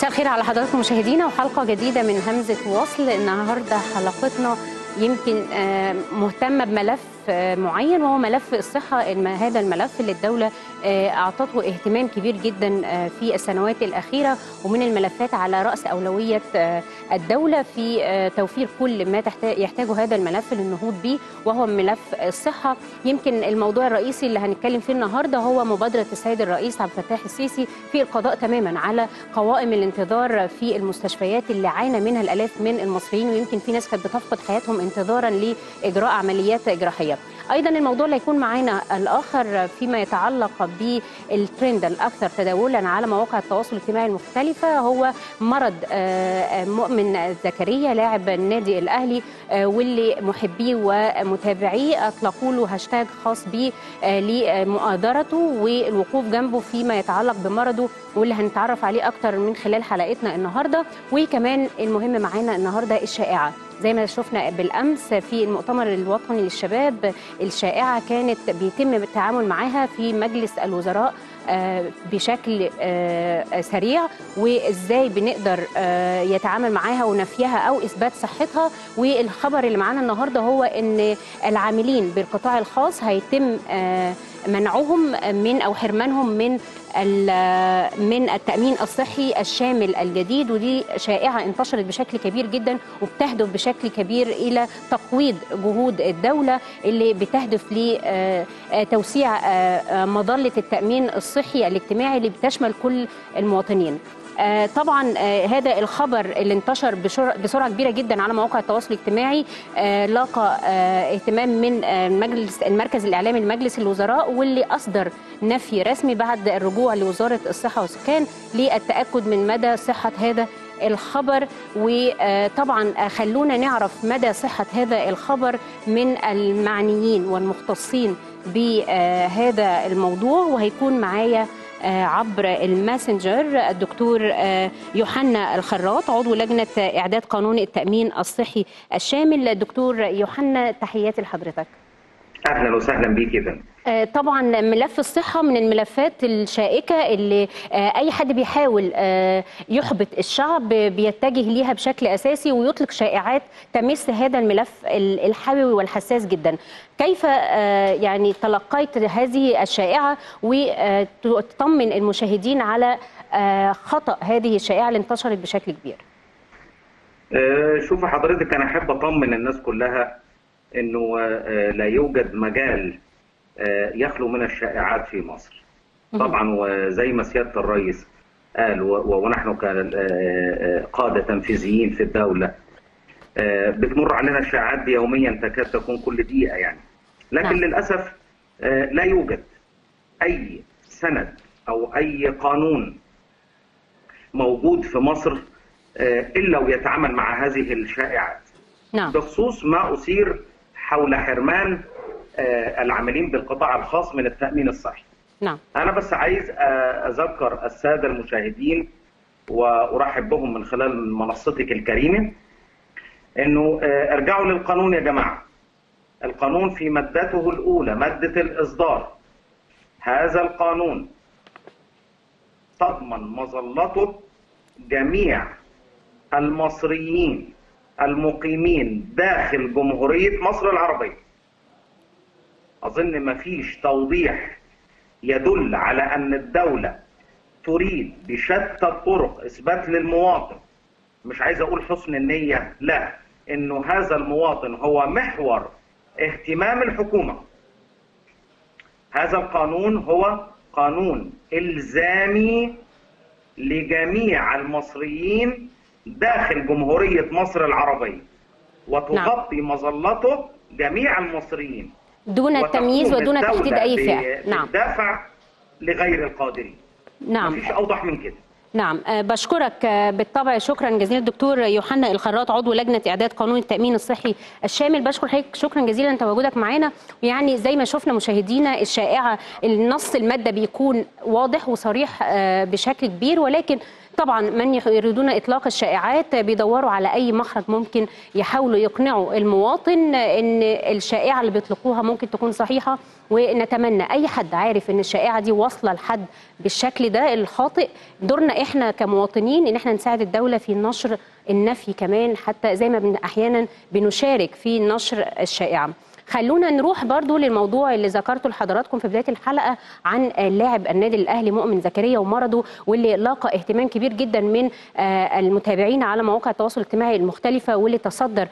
الخير على حضراتكم مشاهدينا وحلقة جديدة من همزة وصل النهاردة حلقتنا يمكن آه، مهتمة بملف آه، معين وهو ملف الصحة الم- هذا الملف اللي الدولة آه، أعطته اهتمام كبير جدا آه، في السنوات الأخيرة ومن الملفات على رأس أولوية آه، الدولة في آه، توفير كل ما تحت- يحتاجه هذا الملف للنهوض به وهو ملف الصحة يمكن الموضوع الرئيسي اللي هنتكلم فيه النهارده هو مبادرة السيد الرئيس عبد الفتاح السيسي في القضاء تماما على قوائم الانتظار في المستشفيات اللي عانى منها الالاف من المصريين ويمكن في ناس كانت بتفقد حياتهم انتظارا لاجراء عمليات جراحيه. ايضا الموضوع اللي هيكون معانا الاخر فيما يتعلق بالترند الاكثر تداولا على مواقع التواصل الاجتماعي المختلفه هو مرض آه، آه، مؤمن زكريا لاعب النادي الاهلي آه، واللي محبيه ومتابعيه اطلقوا له هاشتاج خاص بيه آه، لمؤازرته والوقوف جنبه فيما يتعلق بمرضه واللي هنتعرف عليه اكتر من خلال حلقتنا النهارده وكمان المهم معانا النهارده الشائعه زي ما شفنا بالامس في المؤتمر الوطني للشباب الشائعه كانت بيتم التعامل معاها في مجلس الوزراء آه، بشكل آه، سريع وازاي بنقدر آه، يتعامل معاها ونفيها او اثبات صحتها والخبر اللي معانا النهارده هو ان العاملين بالقطاع الخاص هيتم آه، منعهم من او حرمانهم من ال- من التامين الصحي الشامل الجديد ودي شائعه انتشرت بشكل كبير جدا وبتهدف بشكل كبير الى تقويض جهود الدوله اللي بتهدف لتوسيع مظله التامين الصحي الاجتماعي اللي بتشمل كل المواطنين. آه، طبعا آه، هذا الخبر اللي انتشر بشر- بسرعه كبيره جدا على مواقع التواصل الاجتماعي آه، لاقى آه، اهتمام من آه، مجلس المركز الاعلامي لمجلس الوزراء واللي اصدر نفي رسمي بعد الرجوع لوزاره الصحه والسكان للتاكد من مدى صحه هذا الخبر وطبعا خلونا نعرف مدى صحه هذا الخبر من المعنيين والمختصين بهذا الموضوع وهيكون معايا آه، عبر الماسنجر الدكتور آه، يوحنا الخراط عضو لجنة إعداد قانون التأمين الصحي الشامل دكتور يوحنا تحياتي لحضرتك اهلا وسهلا بيك يا فندم آه، طبعا ملف الصحة من الملفات الشائكة اللي آه، أي حد بيحاول آه، يحبط الشعب بيتجه ليها بشكل أساسي ويطلق شائعات تمس هذا الملف ال- الحيوي والحساس جدا كيف آه، يعني تلقيت هذه الشائعة وتطمن المشاهدين على آه، خطأ هذه الشائعة اللي انتشرت بشكل كبير آه، شوف حضرتك انا احب اطمن الناس كلها انه آه، لا يوجد مجال آه، يخلو من الشائعات في مصر طبعا وزي ما سياده الرئيس قال و- و- ونحن كقاده تنفيذيين في الدوله آه، بتمر علينا الشائعات دي يوميا تكاد تكون كل دقيقه يعني لكن نعم. للاسف آه، لا يوجد اي سند او اي قانون موجود في مصر آه، الا ويتعامل مع هذه الشائعات نعم بخصوص ما اثير حول حرمان آه، العاملين بالقطاع الخاص من التامين الصحي نعم انا بس عايز آه، اذكر الساده المشاهدين وارحب بهم من خلال منصتك الكريمه انه آه، ارجعوا للقانون يا جماعه القانون في مادته الاولى ماده الاصدار هذا القانون تضمن مظلته جميع المصريين المقيمين داخل جمهوريه مصر العربيه اظن مفيش توضيح يدل على ان الدوله تريد بشتى الطرق اثبات للمواطن مش عايز اقول حسن النيه لا انه هذا المواطن هو محور اهتمام الحكومه هذا القانون هو قانون الزامي لجميع المصريين داخل جمهوريه مصر العربيه وتغطي مظلته جميع المصريين دون التمييز وتقوم ودون الدولة تحديد أي ب- فئة نعم بالدفع لغير القادرين نعم مفيش اوضح من كده نعم آه، بشكرك آه، بالطبع شكرا جزيلا دكتور يوحنا الخراط عضو لجنه اعداد قانون التامين الصحي الشامل بشكر حضرتك شكرا جزيلا تواجدك معانا يعني زي ما شفنا مشاهدينا الشائعه النص الماده بيكون واضح وصريح آه، بشكل كبير ولكن طبعا من يريدون اطلاق الشائعات بيدوروا على اي مخرج ممكن يحاولوا يقنعوا المواطن ان الشائعه اللي بيطلقوها ممكن تكون صحيحه ونتمنى اي حد عارف ان الشائعه دي واصله لحد بالشكل ده الخاطئ دورنا احنا كمواطنين ان احنا نساعد الدوله في نشر النفي كمان حتى زي ما احيانا بنشارك في نشر الشائعه خلونا نروح برضو للموضوع اللي ذكرته لحضراتكم في بدايه الحلقه عن لاعب النادي الاهلي مؤمن زكريا ومرضه واللي لاقى اهتمام كبير جدا من المتابعين على مواقع التواصل الاجتماعي المختلفه واللي تصدر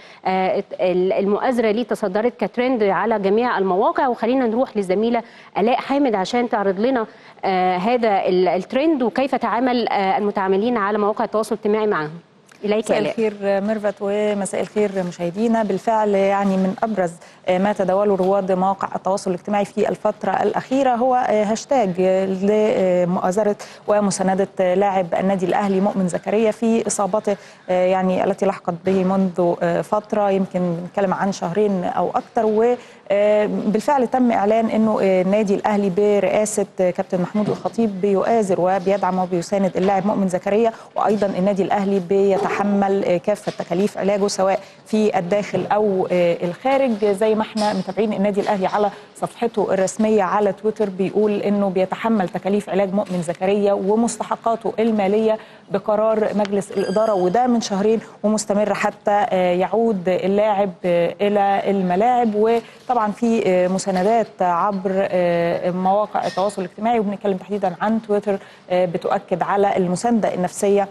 المؤازره ليه تصدرت كترند على جميع المواقع وخلينا نروح للزميله الاء حامد عشان تعرض لنا هذا الترند وكيف تعامل المتعاملين على مواقع التواصل الاجتماعي معهم إليك مساء الخير ميرفت ومساء الخير مشاهدينا بالفعل يعني من ابرز ما تداوله رواد مواقع التواصل الاجتماعي في الفتره الاخيره هو هاشتاج لمؤازره ومسانده لاعب النادي الاهلي مؤمن زكريا في اصابته يعني التي لحقت به منذ فتره يمكن نتكلم عن شهرين او اكثر و بالفعل تم اعلان انه النادي الاهلي برئاسه كابتن محمود الخطيب بيؤازر وبيدعم وبيساند اللاعب مؤمن زكريا وايضا النادي الاهلي بيتحمل كافه تكاليف علاجه سواء في الداخل او الخارج زي ما احنا متابعين النادي الاهلي على صفحته الرسميه على تويتر بيقول انه بيتحمل تكاليف علاج مؤمن زكريا ومستحقاته الماليه بقرار مجلس الاداره وده من شهرين ومستمر حتى يعود اللاعب الى الملاعب وطبعا في مساندات عبر مواقع التواصل الاجتماعي وبنتكلم تحديدا عن تويتر بتؤكد على المسانده النفسيه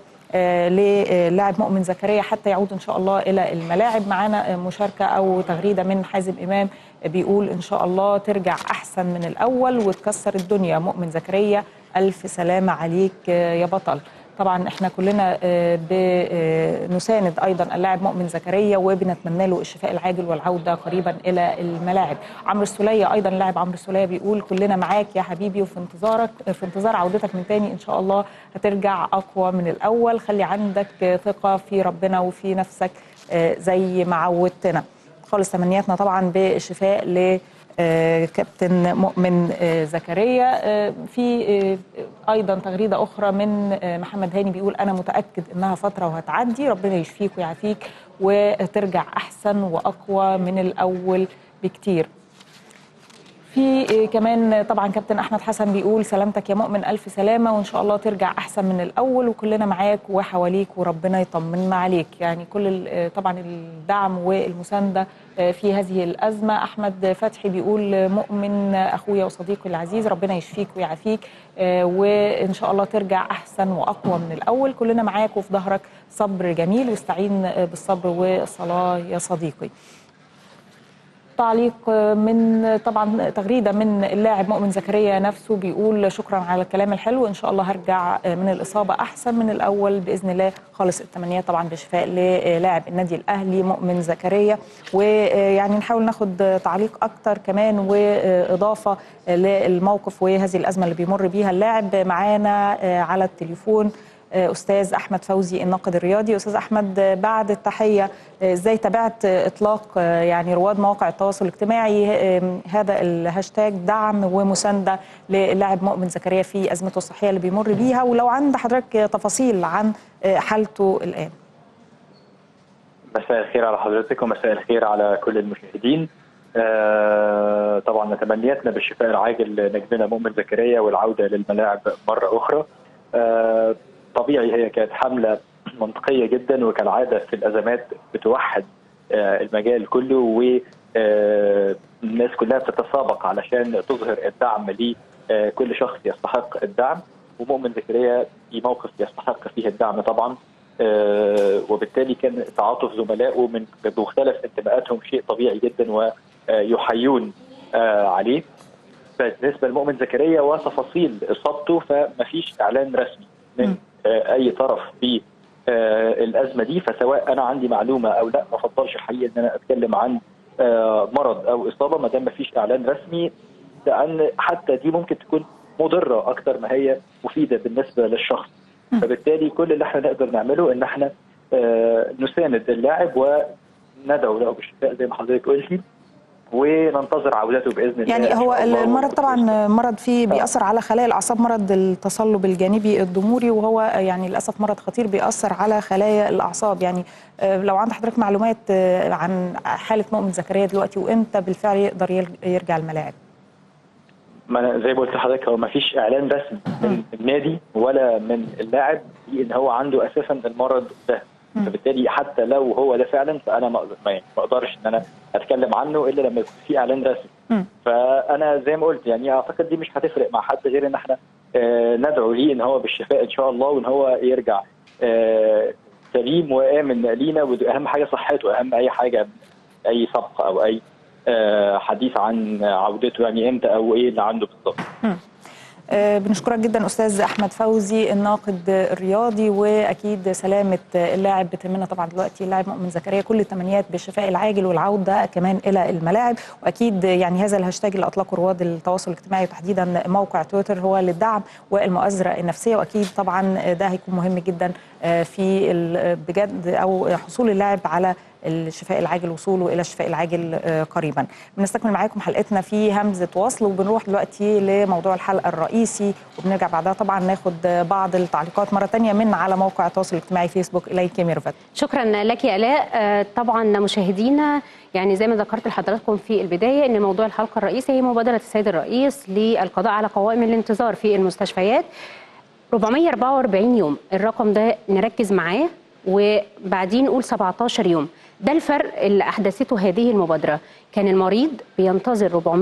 للاعب مؤمن زكريا حتى يعود ان شاء الله الى الملاعب معانا مشاركه او تغريده من حازم امام بيقول ان شاء الله ترجع احسن من الاول وتكسر الدنيا مؤمن زكريا الف سلامه عليك يا بطل طبعا احنا كلنا بنساند ايضا اللاعب مؤمن زكريا وبنتمنى له الشفاء العاجل والعوده قريبا الى الملاعب عمرو السوليه ايضا اللاعب عمرو السوليه بيقول كلنا معاك يا حبيبي وفي انتظارك في انتظار عودتك من تاني ان شاء الله هترجع اقوى من الاول خلي عندك ثقه في ربنا وفي نفسك زي ما عودتنا خالص تمنياتنا طبعا بالشفاء ل كابتن مؤمن زكريا في ايضا تغريده اخرى من محمد هاني بيقول انا متاكد انها فتره وهتعدي ربنا يشفيك ويعافيك وترجع احسن واقوى من الاول بكتير في كمان طبعا كابتن احمد حسن بيقول سلامتك يا مؤمن الف سلامه وان شاء الله ترجع احسن من الاول وكلنا معاك وحواليك وربنا يطمنا عليك يعني كل طبعا الدعم والمسانده في هذه الازمه احمد فتحي بيقول مؤمن اخويا وصديقي العزيز ربنا يشفيك ويعافيك وان شاء الله ترجع احسن واقوى من الاول كلنا معاك وفي ظهرك صبر جميل واستعين بالصبر والصلاه يا صديقي تعليق من طبعا تغريده من اللاعب مؤمن زكريا نفسه بيقول شكرا على الكلام الحلو ان شاء الله هرجع من الاصابه احسن من الاول باذن الله خالص التمنيات طبعا بشفاء للاعب النادي الاهلي مؤمن زكريا ويعني نحاول ناخد تعليق اكتر كمان واضافه للموقف وهذه الازمه اللي بيمر بيها اللاعب معانا على التليفون استاذ احمد فوزي الناقد الرياضي استاذ احمد بعد التحيه ازاي تابعت اطلاق يعني رواد مواقع التواصل الاجتماعي هذا الهاشتاج دعم ومسانده للاعب مؤمن زكريا في ازمته الصحيه اللي بيمر بيها ولو عند حضرتك تفاصيل عن حالته الان مساء الخير على حضرتك ومساء الخير على كل المشاهدين آه طبعا تمنياتنا بالشفاء العاجل لنجمنا مؤمن زكريا والعوده للملاعب مره اخرى آه طبيعي هي كانت حمله منطقيه جدا وكالعاده في الازمات بتوحد المجال كله والناس كلها بتتسابق علشان تظهر الدعم لكل شخص يستحق الدعم ومؤمن زكريا في موقف يستحق فيه الدعم طبعا وبالتالي كان تعاطف زملائه من بمختلف انتماءاتهم شيء طبيعي جدا ويحيون عليه بالنسبه لمؤمن زكريا وتفاصيل اصابته فما فيش اعلان رسمي من اي طرف في الازمه دي فسواء انا عندي معلومه او لا ما افضلش الحقيقه ان انا اتكلم عن مرض او اصابه ما دام ما فيش اعلان رسمي لان حتى دي ممكن تكون مضره اكتر ما هي مفيده بالنسبه للشخص فبالتالي كل اللي احنا نقدر نعمله ان احنا نساند اللاعب وندعو له بالشفاء زي ما حضرتك قلتي وننتظر عودته باذن الله يعني إن هو شاء الله. المرض طبعا مرض فيه بيأثر على خلايا الأعصاب مرض التصلب الجانبي الضموري وهو يعني للأسف مرض خطير بيأثر على خلايا الأعصاب يعني آه، لو عند حضرتك معلومات آه، عن حالة مؤمن زكريا دلوقتي وإمتى بالفعل يقدر يل- يرجع الملاعب ما أنا زي ما قلت لحضرتك هو ما فيش اعلان رسمي من النادي ولا من اللاعب ان هو عنده اساسا المرض ده فبالتالي حتى لو هو ده فعلا فانا ما أقدر- ما يعني ما اقدرش ان انا اتكلم عنه الا لما يكون في اعلان رسمي مم. فانا زي ما قلت يعني اعتقد دي مش هتفرق مع حد غير ان احنا آه، ندعو ليه ان هو بالشفاء ان شاء الله وان هو يرجع آه، سليم وامن لينا واهم حاجه صحته اهم اي حاجه اي سبق او اي آه، حديث عن عودته يعني امتى او ايه اللي عنده بالظبط آه، بنشكرك جدا استاذ احمد فوزي الناقد الرياضي واكيد سلامه اللاعب بتهمنا طبعا دلوقتي اللاعب مؤمن زكريا كل التمنيات بالشفاء العاجل والعوده كمان الى الملاعب واكيد يعني هذا الهاشتاج اللي اطلقه رواد التواصل الاجتماعي وتحديدا موقع تويتر هو للدعم والمؤازره النفسيه واكيد طبعا ده هيكون مهم جدا آه، في ال- بجد او حصول اللاعب على الشفاء العاجل وصوله الى الشفاء العاجل آه، قريبا بنستكمل معاكم حلقتنا في همزه وصل وبنروح دلوقتي لموضوع الحلقه الرئيسي وبنرجع بعدها طبعا ناخد بعض التعليقات مره تانية من على موقع التواصل الاجتماعي فيسبوك اليك يا ميرفت شكرا لك يا الاء آه، طبعا مشاهدينا يعني زي ما ذكرت لحضراتكم في البدايه ان موضوع الحلقه الرئيسي هي مبادره السيد الرئيس للقضاء على قوائم الانتظار في المستشفيات 444 يوم الرقم ده نركز معاه وبعدين نقول 17 يوم ده الفرق اللي احدثته هذه المبادره كان المريض بينتظر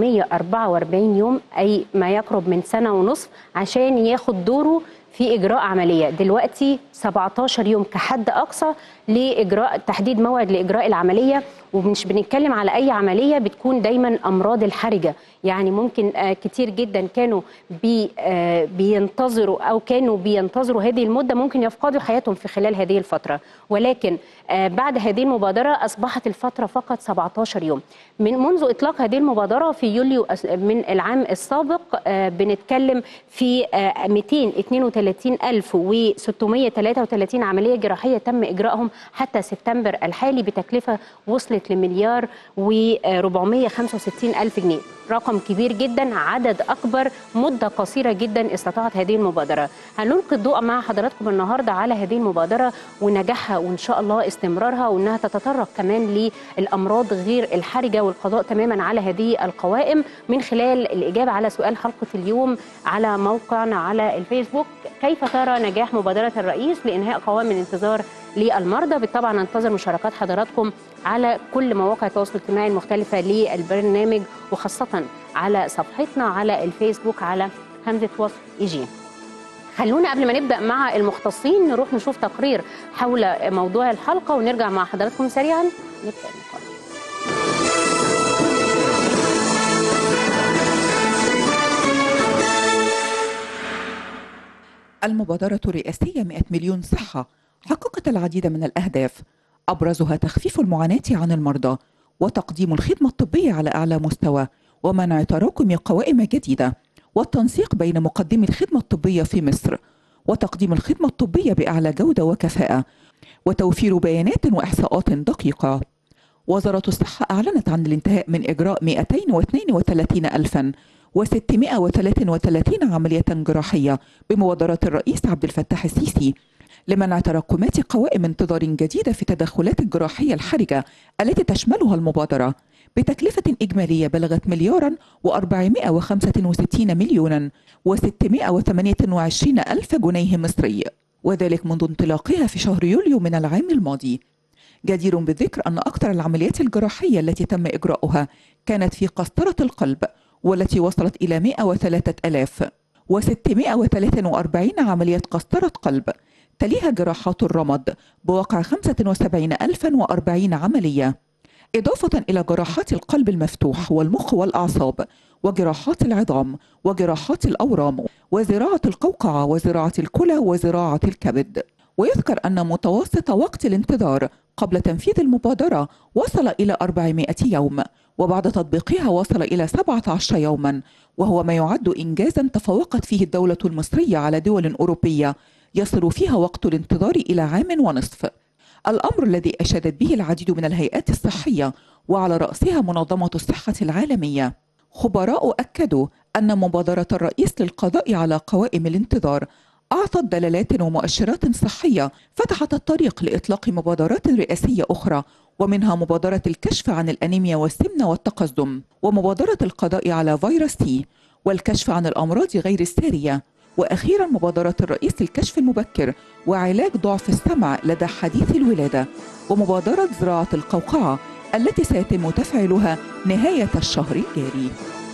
444 يوم اي ما يقرب من سنه ونصف عشان ياخد دوره في اجراء عمليه دلوقتي 17 يوم كحد اقصى لاجراء تحديد موعد لاجراء العمليه ومش بنتكلم على اي عمليه بتكون دايما امراض الحرجه يعني ممكن آه، كتير جدا كانوا بي آه، بينتظروا او كانوا بينتظروا هذه المده ممكن يفقدوا حياتهم في خلال هذه الفتره ولكن آه، بعد هذه المبادره اصبحت الفتره فقط 17 يوم من منذ اطلاق هذه المبادره في يوليو أس- من العام السابق آه، بنتكلم في آه، 232633 عمليه جراحيه تم اجراءهم حتى سبتمبر الحالي بتكلفه وصلت لمليار و465 الف جنيه رقم كبير جدا عدد اكبر مده قصيره جدا استطاعت هذه المبادره هنلقي الضوء مع حضراتكم النهارده على هذه المبادره ونجاحها وان شاء الله استمرارها وانها تتطرق كمان للامراض غير الحرجه والقضاء تماما على هذه القوائم من خلال الاجابه على سؤال حلقه اليوم على موقعنا على الفيسبوك كيف ترى نجاح مبادره الرئيس لانهاء قوائم الانتظار للمرضى بالطبع ننتظر مشاركات حضراتكم على كل مواقع التواصل الاجتماعي المختلفه للبرنامج وخاصه على صفحتنا على الفيسبوك على همزه وصل ايجي خلونا قبل ما نبدا مع المختصين نروح نشوف تقرير حول موضوع الحلقه ونرجع مع حضراتكم سريعا نبدا المقارنه المبادرة الرئاسية 100 مليون صحة حققت العديد من الأهداف أبرزها تخفيف المعاناة عن المرضى وتقديم الخدمة الطبية على أعلى مستوى ومنع تراكم قوائم جديدة والتنسيق بين مقدمي الخدمة الطبية في مصر وتقديم الخدمة الطبية بأعلى جودة وكفاءة وتوفير بيانات وإحصاءات دقيقة وزارة الصحة أعلنت عن الانتهاء من إجراء 232,633 عملية جراحية بمبادرة الرئيس عبد الفتاح السيسي لمنع تراكمات قوائم انتظار جديدة في التدخلات الجراحية الحرجة التي تشملها المبادرة بتكلفة إجمالية بلغت مليارا و465 مليونا و628 ألف جنيه مصري وذلك منذ انطلاقها في شهر يوليو من العام الماضي جدير بالذكر أن أكثر العمليات الجراحية التي تم إجراؤها كانت في قسطرة القلب والتي وصلت إلى 103 ألاف و643 عملية قسطرة قلب تليها جراحات الرمد بواقع 75040 عملية إضافة إلى جراحات القلب المفتوح والمخ والأعصاب وجراحات العظام وجراحات الأورام وزراعة القوقعة وزراعة الكلى وزراعة الكبد ويذكر أن متوسط وقت الانتظار قبل تنفيذ المبادرة وصل إلى 400 يوم وبعد تطبيقها وصل إلى 17 يوما وهو ما يعد إنجازا تفوقت فيه الدولة المصرية على دول أوروبية يصل فيها وقت الانتظار إلى عام ونصف الأمر الذي أشادت به العديد من الهيئات الصحية وعلى رأسها منظمة الصحة العالمية خبراء أكدوا أن مبادرة الرئيس للقضاء على قوائم الانتظار أعطت دلالات ومؤشرات صحية فتحت الطريق لإطلاق مبادرات رئاسية أخرى ومنها مبادرة الكشف عن الأنيميا والسمنة والتقزم ومبادرة القضاء على فيروس سي والكشف عن الأمراض غير السارية وأخيرا مبادرة الرئيس للكشف المبكر وعلاج ضعف السمع لدى حديث الولادة ومبادرة زراعة القوقعة التي سيتم تفعيلها نهاية الشهر الجاري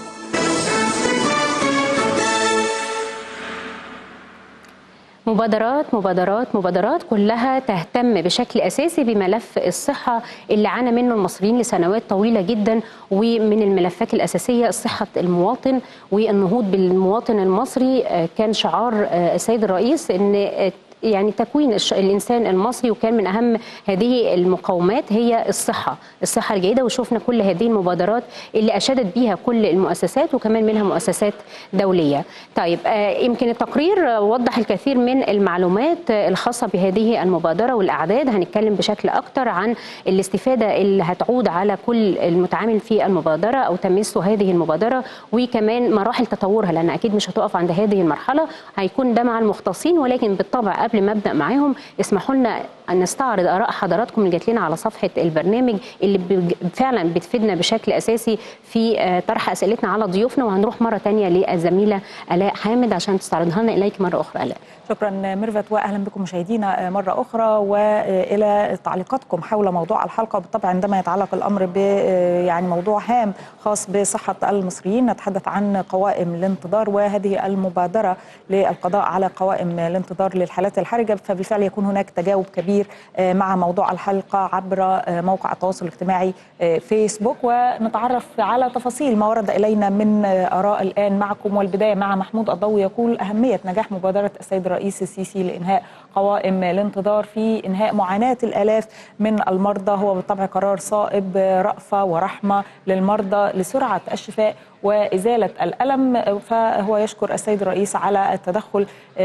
مبادرات مبادرات مبادرات كلها تهتم بشكل اساسي بملف الصحه اللي عانى منه المصريين لسنوات طويله جدا ومن الملفات الاساسيه صحه المواطن والنهوض بالمواطن المصري كان شعار السيد الرئيس ان يعني تكوين الانسان المصري وكان من اهم هذه المقومات هي الصحه، الصحه الجيده وشفنا كل هذه المبادرات اللي اشادت بها كل المؤسسات وكمان منها مؤسسات دوليه. طيب يمكن التقرير وضح الكثير من المعلومات الخاصه بهذه المبادره والاعداد هنتكلم بشكل اكثر عن الاستفاده اللي هتعود على كل المتعامل في المبادره او تمسه هذه المبادره وكمان مراحل تطورها لان اكيد مش هتقف عند هذه المرحله هيكون ده مع المختصين ولكن بالطبع قبل ما ابدا معاهم اسمحوا لنا ان نستعرض اراء حضراتكم اللي جات لنا على صفحه البرنامج اللي فعلا بتفيدنا بشكل اساسي في طرح اسئلتنا على ضيوفنا وهنروح مره ثانيه للزميله الاء حامد عشان تستعرضها لنا اليك مره اخرى الاء شكرا ميرفت واهلا بكم مشاهدينا مره اخرى والى تعليقاتكم حول موضوع الحلقه بالطبع عندما يتعلق الامر ب يعني موضوع هام خاص بصحه المصريين نتحدث عن قوائم الانتظار وهذه المبادره للقضاء على قوائم الانتظار للحالات الحرجه فبالفعل يكون هناك تجاوب كبير مع موضوع الحلقه عبر موقع التواصل الاجتماعي فيسبوك ونتعرف على تفاصيل ما ورد الينا من اراء الان معكم والبدايه مع محمود الضوي يقول اهميه نجاح مبادره السيد الرئيس السيسي لانهاء قوائم الانتظار في انهاء معاناه الالاف من المرضى هو بالطبع قرار صائب رأفه ورحمه للمرضى لسرعه الشفاء وازاله الالم فهو يشكر السيد الرئيس على التدخل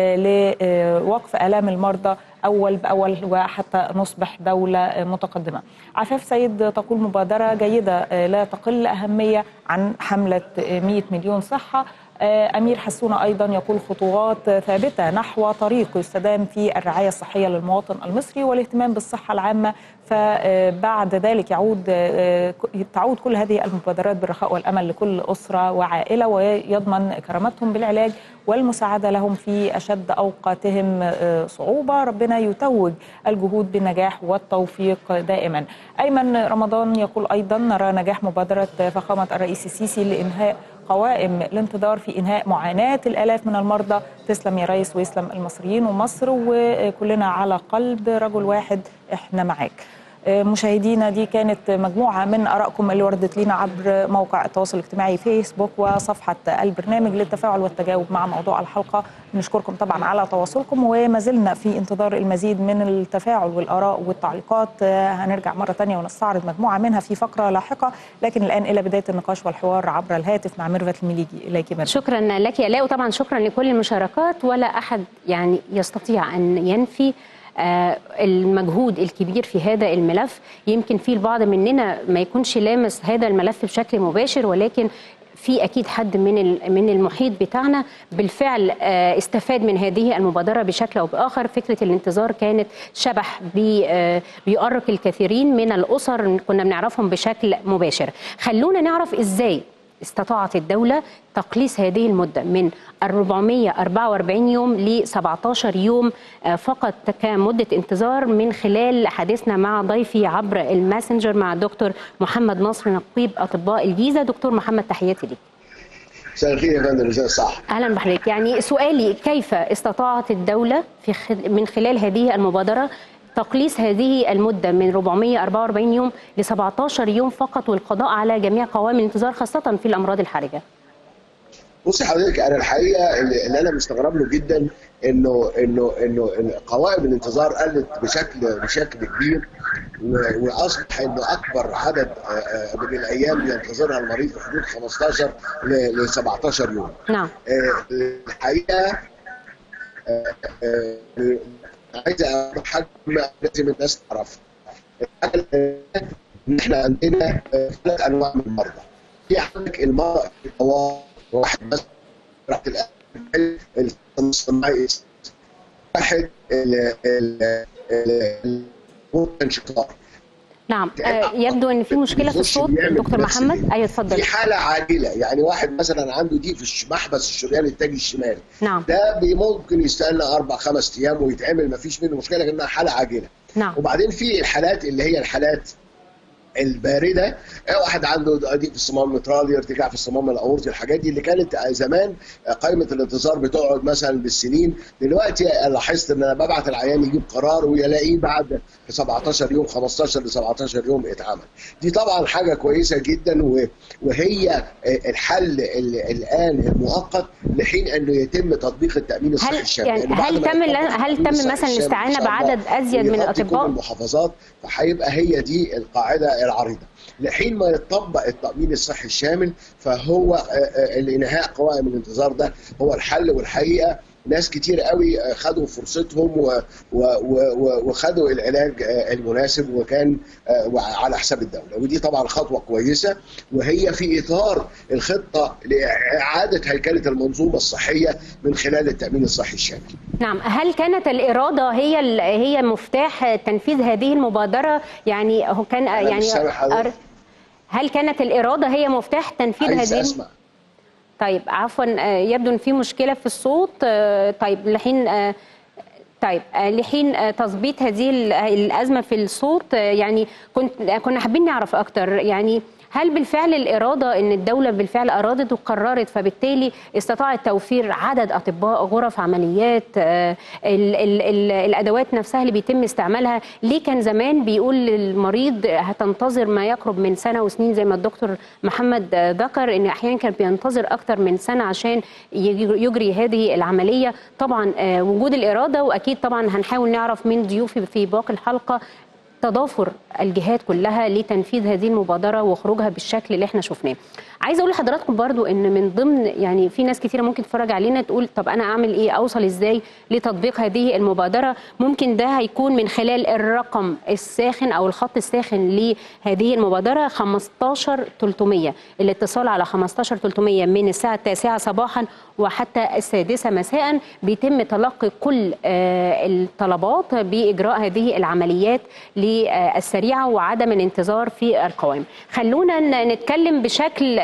لوقف الام المرضى اول باول وحتى نصبح دوله متقدمه. عفاف سيد تقول مبادره جيده لا تقل اهميه عن حمله 100 مليون صحه أمير حسونة أيضا يقول خطوات ثابتة نحو طريق يستدام في الرعاية الصحية للمواطن المصري والاهتمام بالصحة العامة فبعد ذلك يعود تعود كل هذه المبادرات بالرخاء والأمل لكل أسرة وعائلة ويضمن كرامتهم بالعلاج والمساعدة لهم في أشد أوقاتهم صعوبة ربنا يتوج الجهود بالنجاح والتوفيق دائما أيمن رمضان يقول أيضا نرى نجاح مبادرة فخامة الرئيس السيسي لإنهاء قوائم الانتظار في انهاء معاناه الالاف من المرضى تسلم يا ريس ويسلم المصريين ومصر وكلنا على قلب رجل واحد احنا معاك مشاهدينا دي كانت مجموعة من آرائكم اللي وردت لنا عبر موقع التواصل الاجتماعي فيسبوك وصفحة البرنامج للتفاعل والتجاوب مع موضوع الحلقة نشكركم طبعا على تواصلكم وما زلنا في انتظار المزيد من التفاعل والآراء والتعليقات هنرجع مرة تانية ونستعرض مجموعة منها في فقرة لاحقة لكن الآن إلى بداية النقاش والحوار عبر الهاتف مع ميرفت المليجي إليك ميرفت شكرا لك يا لاء وطبعا شكرا لكل المشاركات ولا أحد يعني يستطيع أن ينفي المجهود الكبير في هذا الملف يمكن في البعض مننا ما يكونش لامس هذا الملف بشكل مباشر ولكن في اكيد حد من من المحيط بتاعنا بالفعل استفاد من هذه المبادره بشكل او باخر فكره الانتظار كانت شبح بيؤرق الكثيرين من الاسر كنا بنعرفهم بشكل مباشر خلونا نعرف ازاي استطاعت الدولة تقليص هذه المدة من 444 يوم ل 17 يوم فقط كمدة انتظار من خلال حديثنا مع ضيفي عبر الماسنجر مع دكتور محمد نصر نقيب أطباء الجيزة دكتور محمد تحياتي ليك مساء الخير يا فندم ازاي صح اهلا بحضرتك يعني سؤالي كيف استطاعت الدوله في خل... من خلال هذه المبادره تقليص هذه المدة من 444 يوم ل 17 يوم فقط والقضاء على جميع قوائم الانتظار خاصة في الأمراض الحرجة بصي حضرتك انا الحقيقه اللي انا مستغرب له جدا انه انه انه قوائم الانتظار قلت بشكل بشكل كبير واصبح انه اكبر عدد من الايام ينتظرها المريض في حدود 15 ل 17 يوم. نعم. الحقيقه عايز اقول حاجه لازم الناس تعرفها ان احنا عندنا ثلاث انواع من المرضى في عندك المرضى الطوارئ واحد بس راحه القلب الصناعي واحد الانشطار نعم آه يبدو ان في مشكله في الصوت دكتور محمد ايوه اتفضل في حاله عاجله يعني واحد مثلا عنده ضيق في محبس الشريان التاجي الشمالي نعم ده ممكن يستنى اربع خمس ايام ويتعمل ما فيش منه مشكله لانها حاله عاجله نعم وبعدين في الحالات اللي هي الحالات البارده واحد عنده ضيق في الصمام المترالي ارتجاع في الصمام الاورطي الحاجات دي اللي كانت زمان قائمه الانتظار بتقعد مثلا بالسنين دلوقتي لاحظت ان انا ببعت العيان يجيب قرار ويلاقيه بعد 17 يوم 15 ل 17 يوم اتعمل دي طبعا حاجه كويسه جدا وهي الحل الان المؤقت لحين انه يتم تطبيق التامين الصحي الشامل يعني هل تم هل تم مثلا الاستعانه بعدد ازيد من الاطباء المحافظات فهيبقى هي دي القاعده العريضه لحين ما يطبق التامين الصحي الشامل فهو الانهاء قوائم الانتظار ده هو الحل والحقيقه ناس كتير قوي خدوا فرصتهم و و و وخدوا العلاج المناسب وكان على حساب الدوله ودي طبعا خطوه كويسه وهي في اطار الخطه لاعاده هيكله المنظومه الصحيه من خلال التامين الصحي الشامل. نعم، هل كانت الاراده هي هي مفتاح تنفيذ هذه المبادره؟ يعني هو كان يعني هل كانت الاراده هي مفتاح تنفيذ هذه أسمع. طيب عفوا يبدو ان في مشكله في الصوت طيب لحين طيب لحين تظبيط هذه الازمه في الصوت يعني كنت كنا حابين نعرف اكتر يعني هل بالفعل الإرادة أن الدولة بالفعل أرادت وقررت فبالتالي استطاعت توفير عدد أطباء غرف عمليات ال ال ال الأدوات نفسها اللي بيتم استعمالها ليه كان زمان بيقول للمريض هتنتظر ما يقرب من سنة وسنين زي ما الدكتور محمد ذكر أن أحيانا كان بينتظر أكتر من سنة عشان يجري هذه العملية طبعا وجود الإرادة وأكيد طبعا هنحاول نعرف من ضيوفي في باقي الحلقة تضافر الجهات كلها لتنفيذ هذه المبادره وخروجها بالشكل اللي احنا شفناه. عايزه اقول لحضراتكم برضو ان من ضمن يعني في ناس كثيره ممكن تتفرج علينا تقول طب انا اعمل ايه اوصل ازاي لتطبيق هذه المبادره ممكن ده هيكون من خلال الرقم الساخن او الخط الساخن لهذه المبادره 15300 الاتصال على 15300 من الساعه التاسعه صباحا وحتى السادسه مساء بيتم تلقي كل الطلبات باجراء هذه العمليات السريعه وعدم الانتظار في القوائم خلونا نتكلم بشكل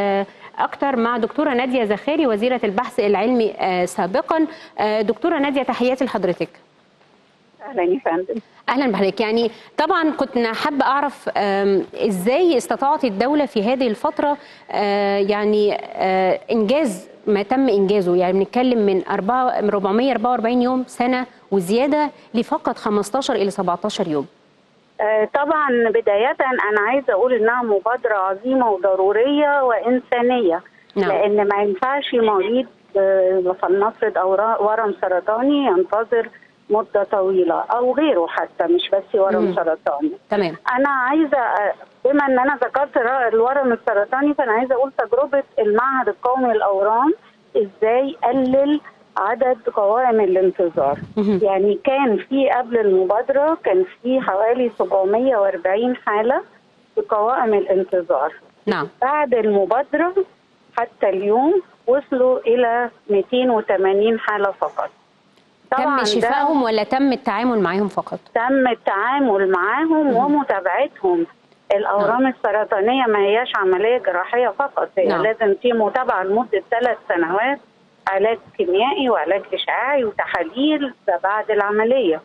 اكتر مع دكتوره ناديه زخاري وزيره البحث العلمي سابقا دكتوره ناديه تحياتي لحضرتك اهلا يا فندم اهلا بحضرتك يعني طبعا كنت حابه اعرف ازاي استطاعت الدوله في هذه الفتره يعني انجاز ما تم انجازه يعني بنتكلم من 444 يوم سنه وزياده لفقط 15 الى 17 يوم طبعا بداية أنا عايزة أقول إنها مبادرة عظيمة وضرورية وإنسانية نعم. لأن ما ينفعش مريض فلنفرض أو ورم سرطاني ينتظر مدة طويلة أو غيره حتى مش بس ورم مم. سرطاني تمام أنا عايزة بما إن أنا ذكرت الورم السرطاني فأنا عايزة أقول تجربة المعهد القومي للأورام إزاي قلل عدد قوائم الانتظار مهم. يعني كان في قبل المبادرة كان في حوالي 740 حالة في قوائم الانتظار نعم بعد المبادرة حتى اليوم وصلوا إلى 280 حالة فقط تم ده شفائهم ولا تم التعامل معهم فقط تم التعامل معاهم ومتابعتهم الأورام السرطانية ما هياش عملية جراحية فقط هي نعم. لازم في متابعة لمدة ثلاث سنوات علاج كيميائي وعلاج إشعاعي وتحاليل ده بعد العملية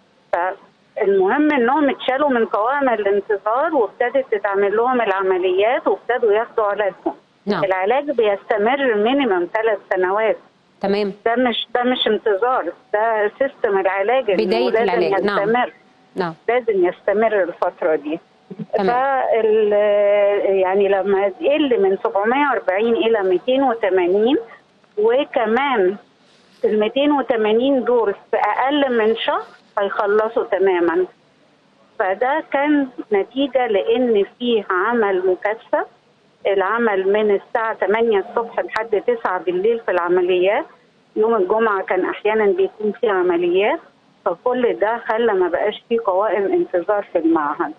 فالمهم إنهم اتشالوا من قوائم الانتظار وابتدت تتعمل لهم العمليات وابتدوا ياخدوا علاجهم نعم العلاج بيستمر مينيمم ثلاث سنوات تمام ده مش ده مش انتظار ده سيستم العلاج إنه بداية لازم العلاج، نعم. يستمر نعم لازم يستمر الفترة دي تمام. فال يعني لما يقل من 740 إلى 280 وكمان ال 280 دول في أقل من شهر هيخلصوا تماما فده كان نتيجة لأن فيه عمل مكثف العمل من الساعة 8 الصبح لحد 9 بالليل في العمليات يوم الجمعة كان أحيانا بيكون فيه عمليات فكل ده خلى ما بقاش فيه قوائم انتظار في المعهد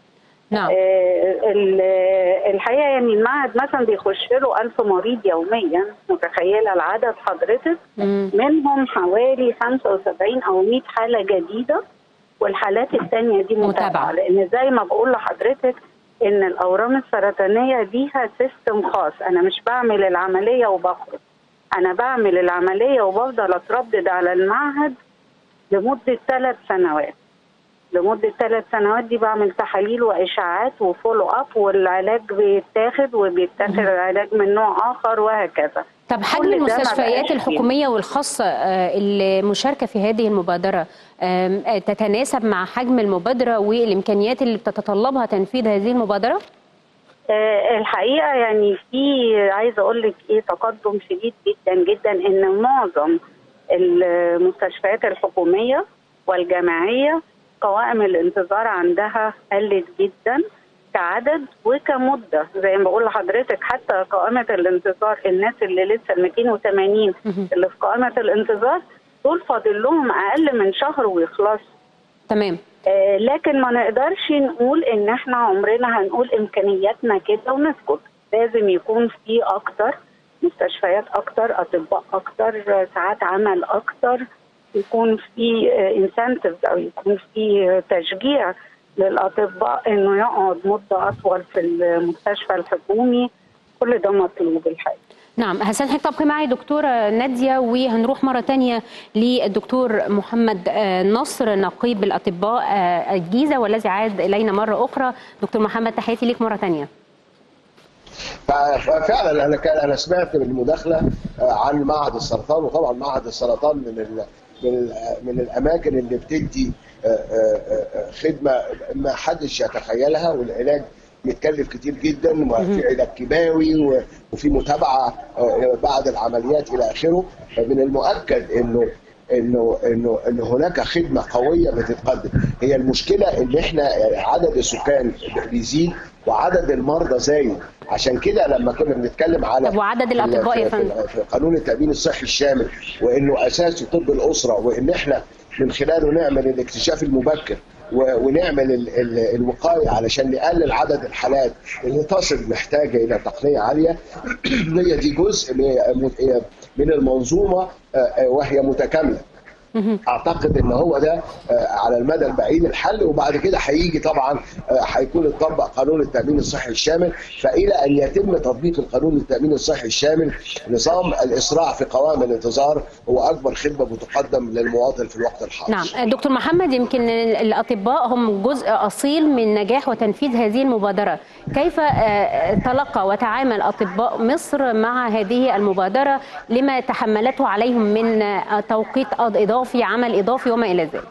نعم آه، ال- الحقيقه يعني المعهد مثلا بيخش له 1000 مريض يوميا متخيله العدد حضرتك مم. منهم حوالي 75 او 100 حاله جديده والحالات الثانيه دي متابعة. متابعه لان زي ما بقول لحضرتك ان الاورام السرطانيه ليها سيستم خاص انا مش بعمل العمليه وبخرج انا بعمل العمليه وبفضل اتردد على المعهد لمده ثلاث سنوات لمده ثلاث سنوات دي بعمل تحاليل واشاعات وفولو اب والعلاج بيتاخد وبيتاخد العلاج من نوع اخر وهكذا طب حجم كل ده ما المستشفيات بقاش فيه. الحكومية والخاصة آه، المشاركة في هذه المبادرة آم، آه، تتناسب مع حجم المبادرة والإمكانيات اللي بتتطلبها تنفيذ هذه المبادرة؟ آه، الحقيقه يعني في عايزه اقول لك ايه تقدم شديد جدا جدا ان معظم المستشفيات الحكوميه والجامعيه قوائم الانتظار عندها قلت جدا كعدد وكمده زي ما بقول لحضرتك حتى قائمه الانتظار الناس اللي لسه ال 280 مهم. اللي في قائمه الانتظار دول فاضل لهم اقل من شهر ويخلصوا تمام آه، لكن ما نقدرش نقول ان احنا عمرنا هنقول امكانياتنا كده ونسكت لازم يكون في اكتر مستشفيات اكتر اطباء اكتر آه، ساعات عمل اكتر يكون في انسنتيفز او يكون في آه، تشجيع للاطباء انه يقعد مده اطول في المستشفى الحكومي كل ده مطلوب الحقيقه نعم هسأل حضرتك تبقي معي دكتورة نادية وهنروح مرة تانية للدكتور محمد آه، نصر نقيب الأطباء آه، الجيزة والذي عاد إلينا مرة أخرى دكتور محمد تحياتي ليك مرة تانية ففعلا انا كان انا سمعت بالمداخله آه، عن معهد السرطان وطبعا معهد السرطان من ال من ال من الاماكن اللي بتدي آه، آه، آه، خدمه ما حدش يتخيلها والعلاج بيتكلف كتير جدا وفي علاج كيماوي و- وفي متابعه آه، بعد العمليات الى اخره فمن المؤكد انه انه انه ان هناك خدمه قويه بتتقدم هي المشكله ان احنا عدد السكان بيزيد وعدد المرضى زايد عشان كده لما كنا بنتكلم على طب وعدد الأطباء يا في- فندم؟ في قانون التامين الصحي الشامل وانه اساسه طب الاسره وان احنا من خلاله نعمل الاكتشاف المبكر و- ونعمل ال- ال- الوقايه علشان نقلل عدد الحالات اللي تصل محتاجه الى تقنيه عاليه هي دي جزء من- من المنظومه آه، آه، وهي متكامله اعتقد ان هو ده آه، على المدى البعيد الحل وبعد كده هيجي طبعا آه، هيكون اتطبق قانون التامين الصحي الشامل فالى ان يتم تطبيق القانون التامين الصحي الشامل نظام الاسراع في قوائم الانتظار هو اكبر خدمه بتقدم للمواطن في الوقت الحاضر نعم دكتور محمد يمكن الأطباء هم جزء أصيل من نجاح وتنفيذ هذه المبادرة كيف آه، تلقى وتعامل أطباء مصر مع هذه المبادرة لما تحملته عليهم من آه، توقيت إضافي عمل إضافي وما إلى ذلك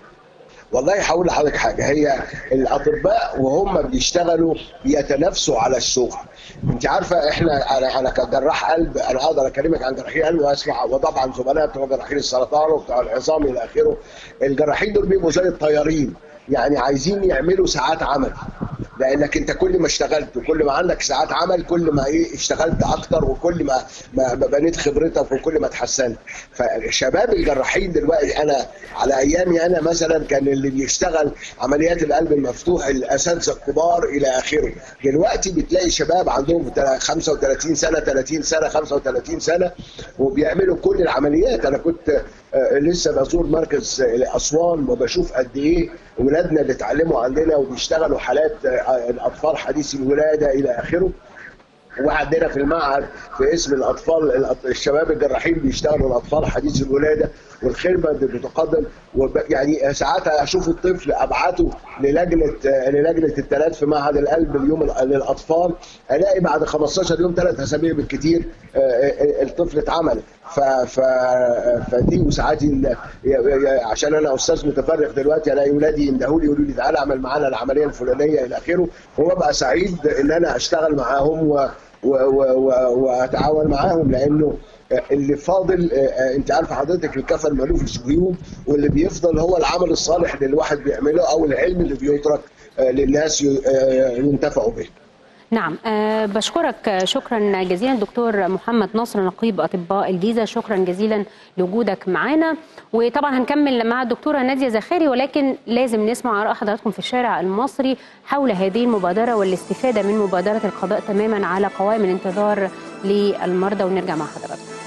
والله هقول لحضرتك حاجه هي الاطباء وهم بيشتغلوا بيتنافسوا على الشغل انت عارفه احنا انا انا كجراح قلب انا اقدر اكلمك عن جراحين قلب واسمع وطبعا زملاء بتوع جراحين السرطان وبتوع العظام الى اخره الجراحين دول بيبقوا زي الطيارين يعني عايزين يعملوا ساعات عمل لانك انت كل ما اشتغلت وكل ما عندك ساعات عمل كل ما ايه اشتغلت اكتر وكل ما ما ما بنيت خبرتك وكل ما اتحسنت فشباب الجراحين دلوقتي انا على ايامي انا مثلا كان اللي بيشتغل عمليات القلب المفتوح الاساتذه الكبار الى اخره دلوقتي بتلاقي شباب عندهم 35 سنه 30 سنه 35 سنه وبيعملوا كل العمليات انا كنت آه، لسه بزور مركز آه، اسوان وبشوف قد ايه ولادنا اللي اتعلموا عندنا وبيشتغلوا حالات آه، الاطفال حديث الولاده الى اخره وعندنا في المعهد في اسم الاطفال الأط- الشباب الجراحين بيشتغلوا الاطفال حديث الولاده والخدمه اللي بتقدم وب- يعني ساعات اشوف الطفل ابعته للجنه للجنه الثلاث في معهد القلب اليوم ال- للاطفال الاقي بعد 15 يوم ثلاث اسابيع بالكثير آه، آه، الطفل اتعمل ف ف فدي وساعات ال- ي- ي- عشان انا استاذ متفرغ دلوقتي الاقي ولادي يندهوا لي يقولوا لي تعالى اعمل معانا العمليه الفلانيه الى اخره وببقى سعيد ان انا اشتغل معاهم و و- و- و- واتعاون معاهم لانه اللي فاضل انت عارف حضرتك الكفن مالوف الجيوب واللي بيفضل هو العمل الصالح اللي الواحد بيعمله او العلم اللي بيترك للناس ي- ينتفعوا به نعم أه بشكرك شكرا جزيلا دكتور محمد نصر نقيب اطباء الجيزه شكرا جزيلا لوجودك معنا وطبعا هنكمل مع الدكتوره ناديه زخاري ولكن لازم نسمع اراء حضراتكم في الشارع المصري حول هذه المبادره والاستفاده من مبادره القضاء تماما على قوائم الانتظار للمرضى ونرجع مع حضراتكم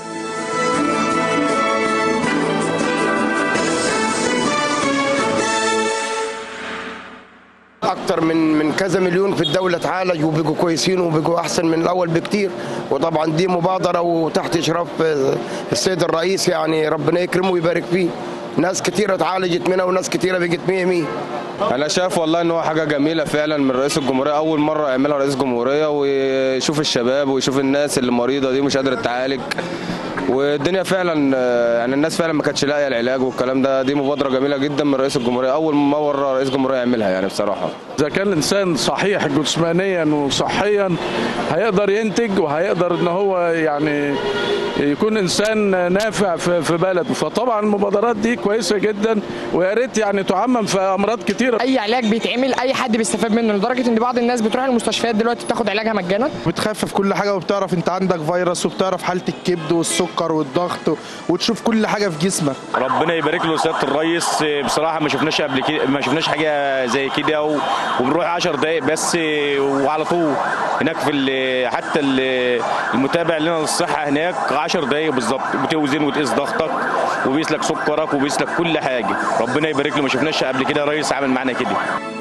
اكتر من من كذا مليون في الدوله اتعالج وبقوا كويسين وبقوا احسن من الاول بكتير وطبعا دي مبادره وتحت اشراف السيد الرئيس يعني ربنا يكرمه ويبارك فيه ناس كتيره اتعالجت منها وناس كتيره بقت 100 100 انا شايف والله ان هو حاجه جميله فعلا من رئيس الجمهوريه اول مره يعملها رئيس جمهوريه ويشوف الشباب ويشوف الناس اللي مريضه دي مش قادره تعالج والدنيا فعلا يعني الناس فعلا ما كانتش لاقيه العلاج والكلام ده دي مبادره جميله جدا من رئيس الجمهوريه اول مره رئيس الجمهوريه يعملها يعني بصراحه اذا كان الانسان صحيح جسمانيا وصحيا هيقدر ينتج وهيقدر ان هو يعني يكون انسان نافع في في بلده فطبعا المبادرات دي كويسه جدا ويا ريت يعني تعمم في امراض كتيره اي علاج بيتعمل اي حد بيستفاد منه لدرجه ان بعض الناس بتروح المستشفيات دلوقتي بتاخد علاجها مجانا بتخفف كل حاجه وبتعرف انت عندك فيروس وبتعرف حاله الكبد والسكر والضغط وتشوف كل حاجه في جسمك ربنا يبارك له سياده الرئيس بصراحه ما شفناش قبل كده ما شفناش حاجه زي كده وبنروح 10 دقائق بس وعلى طول هناك في حتى المتابع لنا للصحه هناك 10 دقائق بالظبط بتوزن وتقيس ضغطك وبيقيس لك سكرك وبيقيس لك كل حاجه ربنا يبارك له ما شفناش قبل كده رئيس عامل معانا كده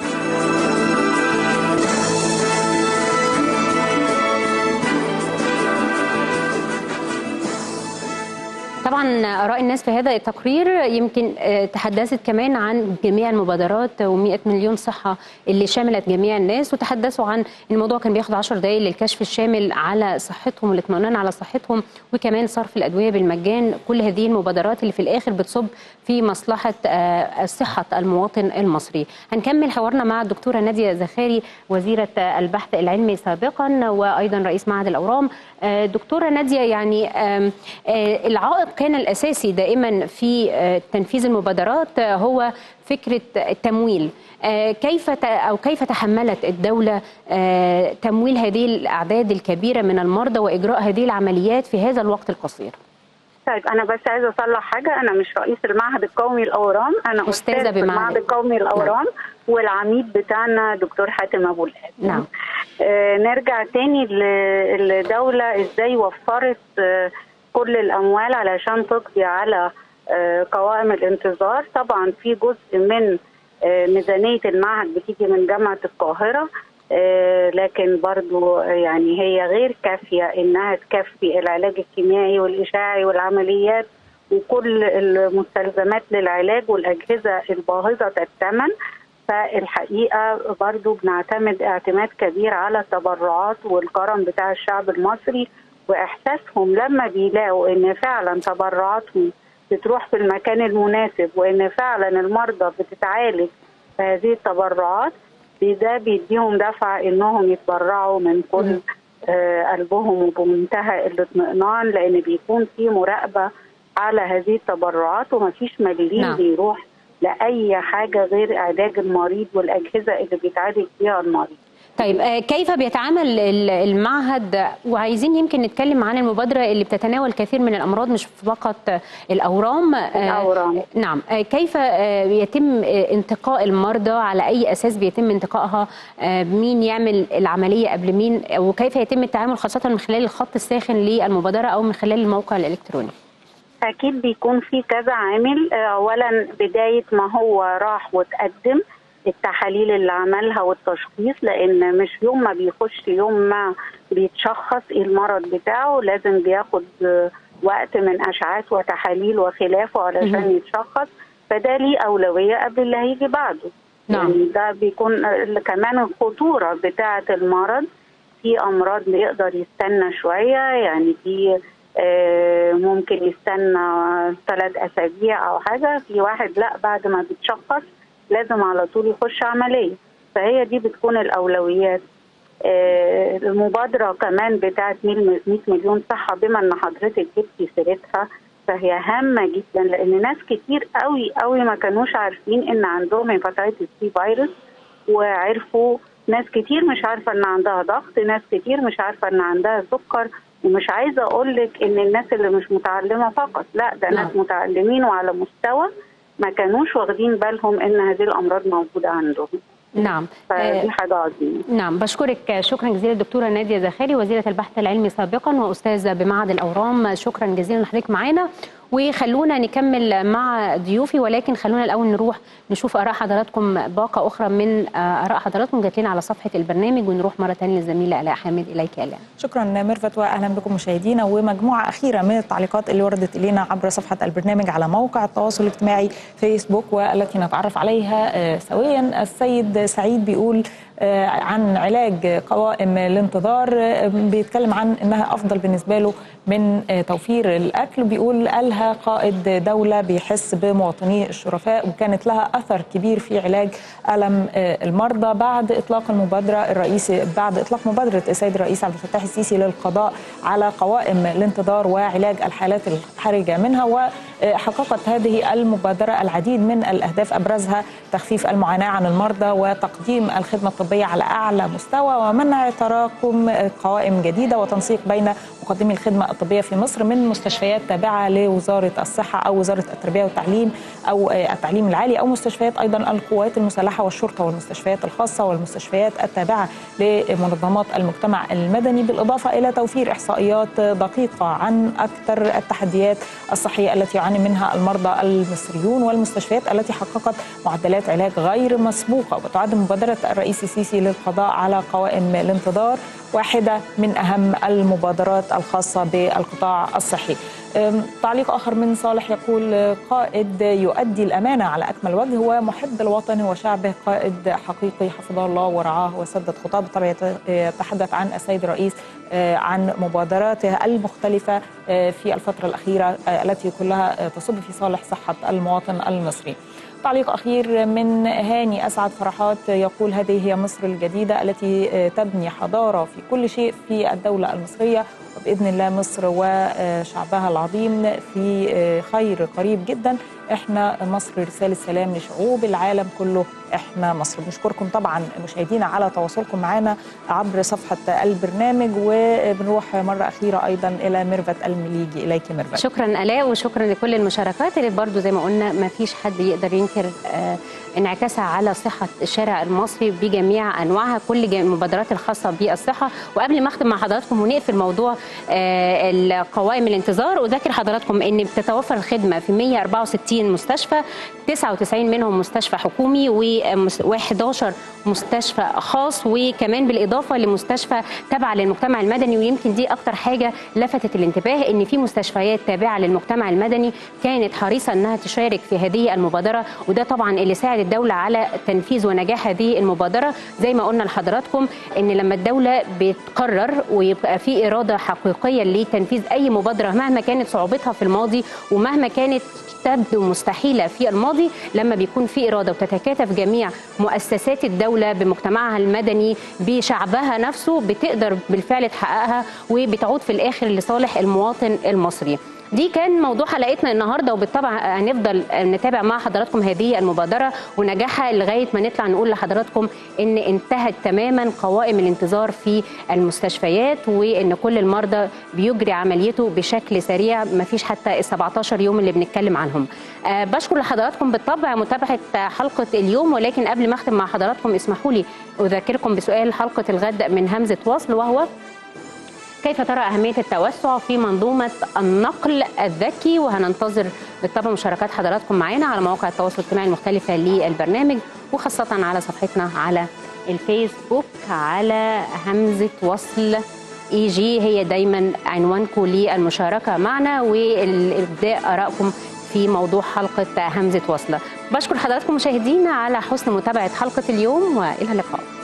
طبعا اراء الناس في هذا التقرير يمكن تحدثت كمان عن جميع المبادرات و100 مليون صحه اللي شملت جميع الناس وتحدثوا عن الموضوع كان بياخد 10 دقائق للكشف الشامل على صحتهم والاطمئنان على صحتهم وكمان صرف الادويه بالمجان كل هذه المبادرات اللي في الاخر بتصب في مصلحه صحه المواطن المصري هنكمل حوارنا مع الدكتوره ناديه زخاري وزيره البحث العلمي سابقا وايضا رئيس معهد الاورام دكتوره ناديه يعني العائق كان الاساسي دائما في تنفيذ المبادرات هو فكره التمويل كيف او كيف تحملت الدوله تمويل هذه الاعداد الكبيره من المرضى واجراء هذه العمليات في هذا الوقت القصير طيب انا بس عايزه اصلح حاجه انا مش رئيس المعهد القومي للاورام انا استاذه في المعهد القومي للاورام نعم. والعميد بتاعنا دكتور حاتم ابو الهاد نعم آه نرجع تاني للدوله ازاي وفرت آه كل الاموال علشان تقضي على آه قوائم الانتظار طبعا في جزء من آه ميزانيه المعهد بتيجي من جامعه القاهره آه لكن برضو يعني هي غير كافية إنها تكفي العلاج الكيميائي والإشاعي والعمليات وكل المستلزمات للعلاج والأجهزة الباهظة الثمن فالحقيقة برضو بنعتمد اعتماد كبير على التبرعات والكرم بتاع الشعب المصري وإحساسهم لما بيلاقوا إن فعلا تبرعاتهم بتروح في المكان المناسب وإن فعلا المرضى بتتعالج بهذه التبرعات ده بيديهم دفعة انهم يتبرعوا من كل آه قلبهم وبمنتهى الاطمئنان لان بيكون في مراقبة على هذه التبرعات ومفيش مليم نعم. بيروح لأي حاجة غير علاج المريض والأجهزة اللي بيتعالج فيها المريض طيب كيف بيتعامل المعهد وعايزين يمكن نتكلم عن المبادره اللي بتتناول كثير من الامراض مش فقط الاورام الاورام نعم كيف يتم انتقاء المرضى على اي اساس بيتم انتقائها مين يعمل العمليه قبل مين وكيف يتم التعامل خاصه من خلال الخط الساخن للمبادره او من خلال الموقع الالكتروني اكيد بيكون في كذا عامل اولا بدايه ما هو راح وتقدم التحاليل اللي عملها والتشخيص لان مش يوم ما بيخش يوم ما بيتشخص ايه المرض بتاعه لازم بياخد وقت من اشعات وتحاليل وخلافه علشان يتشخص فده ليه اولويه قبل اللي هيجي بعده نعم. يعني ده بيكون كمان الخطوره بتاعه المرض في امراض يقدر يستنى شويه يعني في ممكن يستنى ثلاث اسابيع او حاجه في واحد لا بعد ما بيتشخص لازم على طول يخش عمليه فهي دي بتكون الاولويات آه المبادره كمان بتاعت 100 مليون صحه بما ان حضرتك جبتي سيرتها فهي هامه جدا لان ناس كتير قوي قوي ما كانوش عارفين ان عندهم هيباتيتس سي فيروس وعرفوا ناس كتير مش عارفه ان عندها ضغط ناس كتير مش عارفه ان عندها سكر ومش عايزه اقول لك ان الناس اللي مش متعلمه فقط لا ده ناس متعلمين وعلى مستوى ما كانوش واخدين بالهم ان هذه الامراض موجوده عندهم نعم فدي حاجه عظيمه نعم بشكرك شكرا جزيلا الدكتوره ناديه زخاري وزيره البحث العلمي سابقا واستاذه بمعهد الاورام شكرا جزيلا لحضرتك معانا وخلونا نكمل مع ضيوفي ولكن خلونا الاول نروح نشوف اراء حضراتكم باقه اخرى من اراء حضراتكم جات لنا على صفحه البرنامج ونروح مره ثانيه للزميله الاء حامد اليك الاء شكرا ميرفت واهلا بكم مشاهدينا ومجموعه اخيره من التعليقات اللي وردت الينا عبر صفحه البرنامج على موقع التواصل الاجتماعي فيسبوك والتي نتعرف عليها سويا السيد سعيد بيقول عن علاج قوائم الانتظار بيتكلم عن انها افضل بالنسبه له من توفير الاكل بيقول قالها قائد دوله بيحس بمواطنيه الشرفاء وكانت لها اثر كبير في علاج الم المرضى بعد اطلاق المبادره الرئيسي بعد اطلاق مبادره السيد الرئيس عبد الفتاح السيسي للقضاء على قوائم الانتظار وعلاج الحالات الحرجه منها وحققت هذه المبادره العديد من الاهداف ابرزها تخفيف المعاناه عن المرضى وتقديم الخدمه الطبيه على اعلى مستوى ومنع تراكم قوائم جديده وتنسيق بين مقدمي الخدمه الطبيه في مصر من مستشفيات تابعه لوزاره الصحه او وزاره التربيه والتعليم او التعليم العالي او مستشفيات ايضا القوات المسلحه والشرطه والمستشفيات الخاصه والمستشفيات التابعه لمنظمات المجتمع المدني بالاضافه الى توفير احصائيات دقيقه عن اكثر التحديات الصحيه التي يعاني منها المرضى المصريون والمستشفيات التي حققت معدلات علاج غير مسبوقه وتعد مبادره الرئيس السيسي للقضاء على قوائم الانتظار واحدة من أهم المبادرات الخاصة بالقطاع الصحي تعليق آخر من صالح يقول قائد يؤدي الأمانة على أكمل وجه هو محب الوطن وشعبه قائد حقيقي حفظه الله ورعاه وسدد خطاه بالطبع يتحدث عن السيد الرئيس عن مبادراته المختلفة في الفترة الأخيرة التي كلها تصب في صالح صحة المواطن المصري تعليق أخير من هاني أسعد فرحات يقول هذه هي مصر الجديدة التي تبني حضارة في كل شيء في الدولة المصرية وبإذن الله مصر وشعبها العظيم في خير قريب جدا احنا مصر رسالة سلام لشعوب العالم كله احنا مصر بنشكركم طبعا مشاهدينا على تواصلكم معنا عبر صفحة البرنامج وبنروح مرة أخيرة أيضا إلى ميرفت المليجي إليك ميرفت شكرا ألاء وشكرا لكل المشاركات اللي برضو زي ما قلنا ما فيش حد يقدر ينكر آه انعكاسها على صحة الشارع المصري بجميع أنواعها كل المبادرات الخاصة بالصحة وقبل ما أختم مع حضراتكم ونقفل موضوع آه القوائم الانتظار أذكر حضراتكم أن بتتوفر الخدمة في 164 مستشفى 99 منهم مستشفى حكومي و11 مستشفى خاص وكمان بالإضافة لمستشفى تابعة للمجتمع المدني ويمكن دي أكتر حاجة لفتت الانتباه أن في مستشفيات تابعة للمجتمع المدني كانت حريصة أنها تشارك في هذه المبادرة وده طبعا اللي ساعد الدولة على تنفيذ ونجاح هذه المبادرة زي ما قلنا لحضراتكم ان لما الدولة بتقرر ويبقى في إرادة حقيقية لتنفيذ أي مبادرة مهما كانت صعوبتها في الماضي ومهما كانت تبدو مستحيلة في الماضي لما بيكون في إرادة وتتكاتف جميع مؤسسات الدولة بمجتمعها المدني بشعبها نفسه بتقدر بالفعل تحققها وبتعود في الآخر لصالح المواطن المصري دي كان موضوع حلقتنا النهارده وبالطبع هنفضل نتابع مع حضراتكم هذه المبادره ونجاحها لغايه ما نطلع نقول لحضراتكم ان انتهت تماما قوائم الانتظار في المستشفيات وان كل المرضى بيجري عمليته بشكل سريع ما فيش حتى ال 17 يوم اللي بنتكلم عنهم. أه بشكر لحضراتكم بالطبع متابعه حلقه اليوم ولكن قبل ما اختم مع حضراتكم اسمحوا لي اذكركم بسؤال حلقه الغد من همزه وصل وهو كيف ترى أهمية التوسع في منظومة النقل الذكي وهننتظر بالطبع مشاركات حضراتكم معنا على مواقع التواصل الاجتماعي المختلفة للبرنامج وخاصة على صفحتنا على الفيسبوك على همزة وصل اي جي هي دايما عنوانكم للمشاركة معنا والإبداء آرائكم في موضوع حلقة همزة وصلة بشكر حضراتكم مشاهدينا على حسن متابعة حلقة اليوم وإلى اللقاء